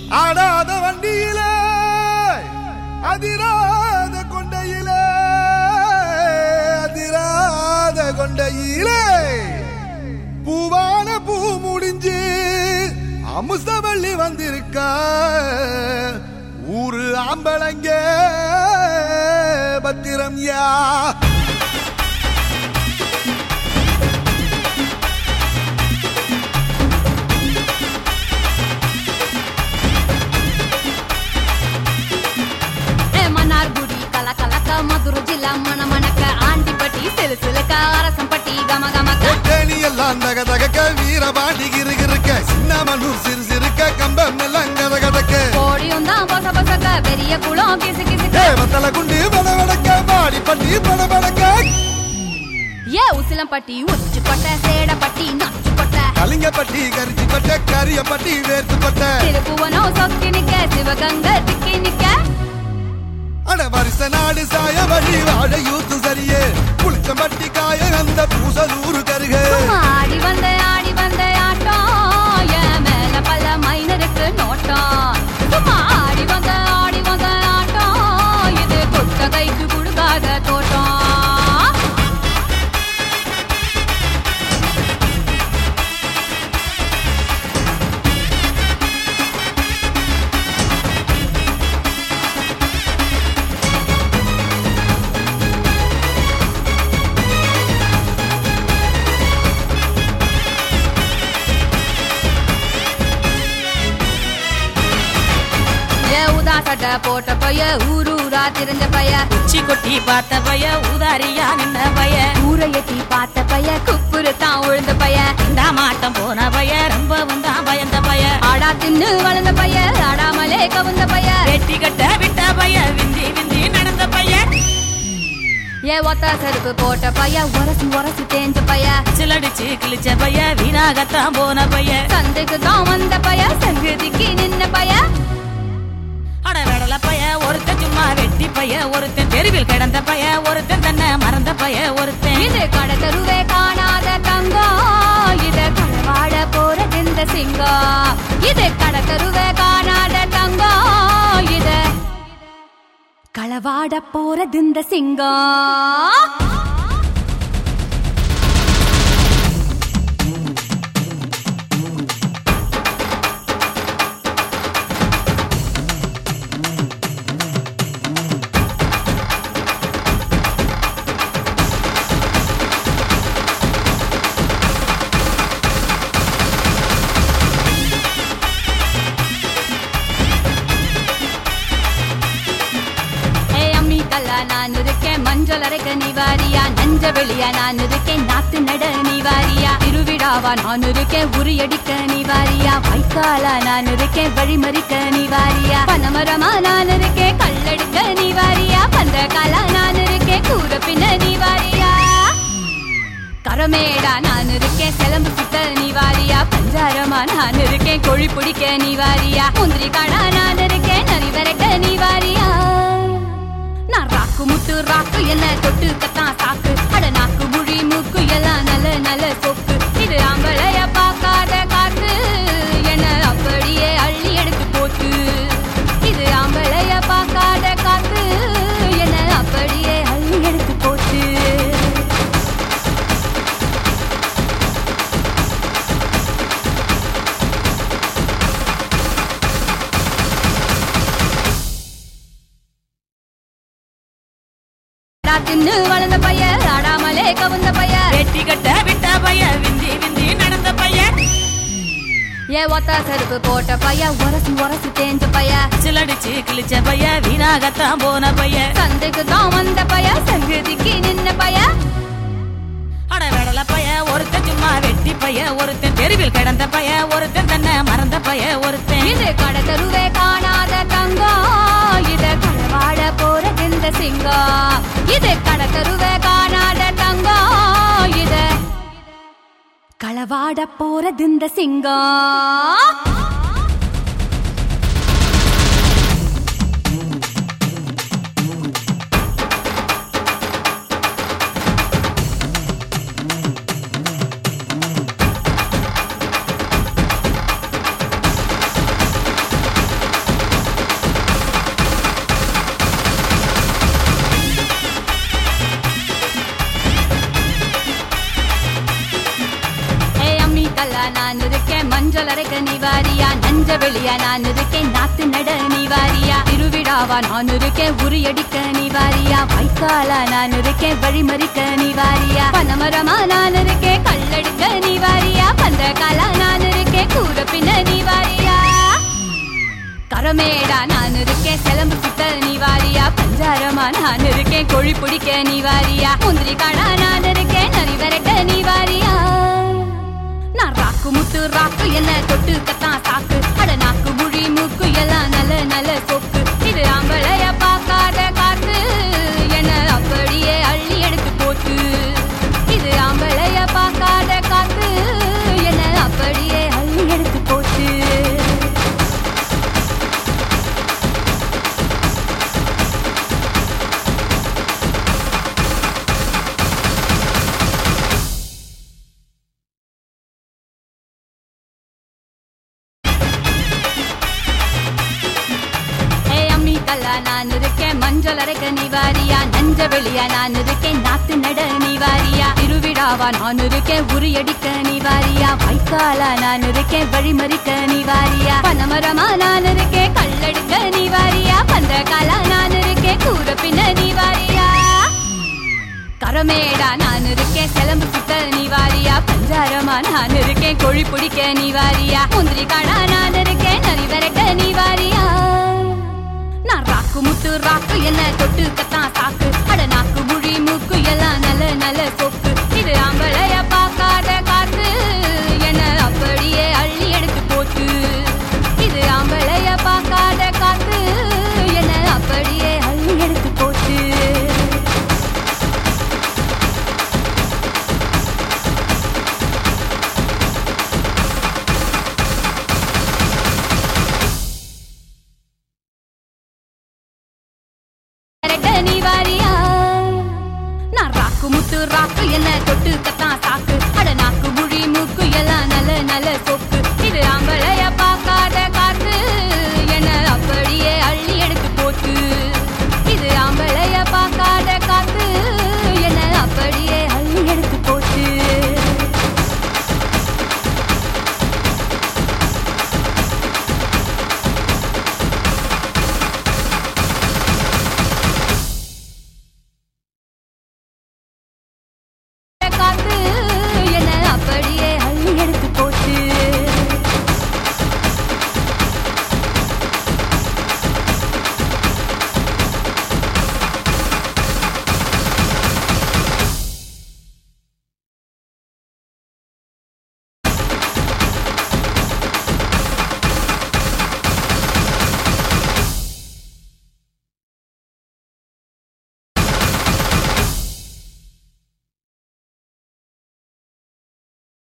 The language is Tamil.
ஆடாத வண்டியிலே அதிராத கொண்டையிலே அதிராத கொண்டையிலே பூவான பூ முடிஞ்சு அமுசவள்ளி வந்திருக்கா ஊரு ஆம்பளங்க பத்திரம் யா ஏ மன்னார்குடி கல கலக்க மதுரை ஜில்லா மண மணக்க ஆண்டிப்பட்டி சிலு சிலுக்க அரசம்பட்டி கம கமக்க தேனி எல்லாம் தக தகக்க வீரபாண்டி கிருகிருக்க சின்னமனூர் சிறு சிறுக்க கம்பம் எல்லாம் கத கதக்க கோடியும் தான் பொச பொசக்க பெரிய குளம் கிசு கிசுக்க தேவத்தல குண்டு பட படக்க பாடி பட்டி பட படக்க ஏ உசிலம்பட்டி உச்சு கொட்ட சேடப்பட்டி நச்சு கொட்ட கலிங்கப்பட்டி கரிச்சி பட்ட கரியப்பட்டி வேர்த்து பட்ட திருப்புவனம் சொக்கி நிக்க சிவகங்க திக்கி நிக்க அட வருஷ நாடு சாய வழி வாழ யூத்து சரியே புளிச்சம்பட்டி காய அந்த பூசலூரு கருக சும்மா ஆடி வந்த ஆடி வந்த ஆட்டம் என் மேல பல மைனருக்கு நோட்டம் சும்மா ஆடி வந்த ஆடி வந்த ஆட்டம் இது கொட்ட கைக்கு கொடுக்காத தோட்டம் ஏ உதா சட்டை போட்ட பைய ஊரு ஊரா திரிஞ்ச பைய உச்சி கொட்டி பார்த்த பய உதாரியா நின்ன பய ஊரை எட்டி பார்த்த பைய குப்புரு தான் உழுந்த பைய இந்த மாட்டம் போன பய ரொம்பவும் தான் பயந்த பய ஆடா தின்னு வளர்ந்த பைய ஆடாமலே கவுந்த பைய வெட்டி கட்ட விட்ட பய விந்தி விந்தி நடந்த பய ஏ ஒத்த செருப்பு போட்ட பைய உரசி உரசி தேஞ்ச பைய சிலடிச்சு கிழிச்ச பய வீணாகத்தான் போன பய சந்தைக்கு தான் வந்த பைய சங்கதிக்கு நின்ன பைய அட வெடல பய ஒருத்தன் சும்மா வெட்டி பய ஒருத்தன் தெருவில் கிடந்த பய ஒருத்தன் தன்னை மறந்த பய ஒருத்தன் இது கடை தெருவே காணாத தங்கம் இது களவாட போறது இந்த சிங்கம் இது கடை தெருவே காணாத தங்கம் இது களவாட போறது இந்த சிங்கம் ஏ அம்மி கல்லா நான் இருக்கேன் மஞ்சள் அரைக்க நீ வாரியா நஞ்ச வெளியா நான் இருக்கேன் நாத்து நட நீ வாரியா திருவிழாவா நான் இருக்கேன் உரியடிக்க நீ வாரியா வைக்காலா நான் இருக்கேன் வழிமறிக்க நீ வாரியா பனமரமா நான் இருக்கேன் கல்லடிக்க நீ வாரியா பந்தகாலா நான் இருக்கேன் கூற பின்ன நீ வாரியா கரமேடா நான் இருக்கேன் சிலம்பு சுத்த நீ வாரியா பஞ்சாரமா நான் இருக்கேன் கொழி பிடிக்க நீ வாரியா முந்திரி காடா நான் இருக்கேன் நரி விரட்ட நீ வாரியா நான் ராக்கு முத்து ராக்கு என்ன தொட்டு கத்தான் சாக்கு அட நாக்கு முழி மூக்கு எல்லாம் நல்ல நல்ல சொக்கு இது ஆம்பளைய பார்க்காத காத்து என்ன அப்படியே அள்ளி எடுத்து போட்டு இது ஆம்பளைய பார்க்காத காத்து என்ன அப்படியே அள்ளி எடுத்து போட்டு ஆடா தின்னு வளர்ந்த பைய ஆடாமலே கவுந்த பைய வெட்டி கட்ட விட்ட பய விந்தி விந்தி நடந்த பய ஏ ஒத்த செருப்பு போட்ட பைய உரசி உரசி தேஞ்ச பைய சிலடிச்சு கிழிச்ச பய வீணாகத்தான் போன பய சந்தைக்கு தான் வந்த பைய சங்கதிக்கு நின்ன பைய அட வெடல பய ஒருத்தன் சும்மா வெட்டி பய ஒருத்தன் தெருவில் கிடந்த பய ஒருத்தன் தன்னை மறந்த பய ஒருத்தன் இது கடை தெருவே காணாத தங்கம் இது களவாட போறது இந்த சிங்கம் இது கடை தெருவே காணாத தங்கம் இது களவாட போறது இந்த சிங்கம் நான் இருக்கேன் மஞ்சள் அரைக்க நீ வாரியா நஞ்ச வெளியா நான் இருக்கேன் நாத்து நட நீ வாரியா திருவிழாவா நான் இருக்கேன் உரியடிக்க நீ வாரியா வைக்காலா நான் இருக்கேன் வழிமறிக்க நீ வாரியா பனமரமா நான் இருக்கேன் கல்லடிக்க நீ வாரியா பந்தகாலா நான் இருக்கேன் கூற பின்ன நீ வாரியா கரமேடா நான் இருக்கேன் சிலம்பு சுத்த நீ வாரியா பஞ்சாரமா நான் இருக்கேன் கோழி பிடிக்க நீ வாரியா முந்திரி காடா நான் இருக்கேன் நரி விரட்ட நீ வாரியா நான் ராக்கு முத்து ராக்கு என்ன தொட்டு கத்தான் சாக்கு அட நாக்கு முழி மூக்கு எல்லாம் நல்ல நல்ல சொக்கு இது ஆம்பளைய பார்க்காத காத்து என்ன அப்படியே அள்ளி எடுத்து போட்டு இது ஆம்பளைய பார்க்காத காத்து என்ன அப்படியே அள்ளி எடுத்து போட்டு ஏ அம்மி கல்லா நான் இருக்கேன் மஞ்சள் அரைக்க நீ வாரியா நஞ்ச வெளியா நான் இருக்கேன் நாத்து நட நீ வாரியா திருவிழாவா நான் இருக்கேன் உரியடிக்க நீ வாரியா வைக்காலா நான் இருக்கேன் வழிமறிக்க நீ வாரியா பனமரமா நான் இருக்கேன் கல்லடிக்க நீ வாரியா பந்தகாலா நான் இருக்கேன் கூற பின்ன நீ வாரியா கரமேடா நான் இருக்கேன் சிலம்பு சுத்த நீ வாரியா பஞ்சாரமா நான் இருக்கேன் கோழி பிடிக்க நீ வாரியா முந்திரி காடா நான் இருக்கேன் நரி விரட்ட நீ வாரியா நான் ராக்கு முத்து ராக்கு என்ன தொட்டு கத்தான் சாக்கு அட நாக்கு முழி மூக்கு எல்லாம் நல்ல நல்ல சொக்கு இது ஆம்பளைய பார்க்காத காத்து என்ன அப்படியே அள்ளி எடுத்து போட்டு இது ஆம்பளைய பார்க்காத காத்து என்ன அப்படியே அள்ளி எடுத்து போட்டு விரட்ட நீ வாரியா நான் ராக்கு முத்து ராக்கு என்ன தொட்டு கத்தான்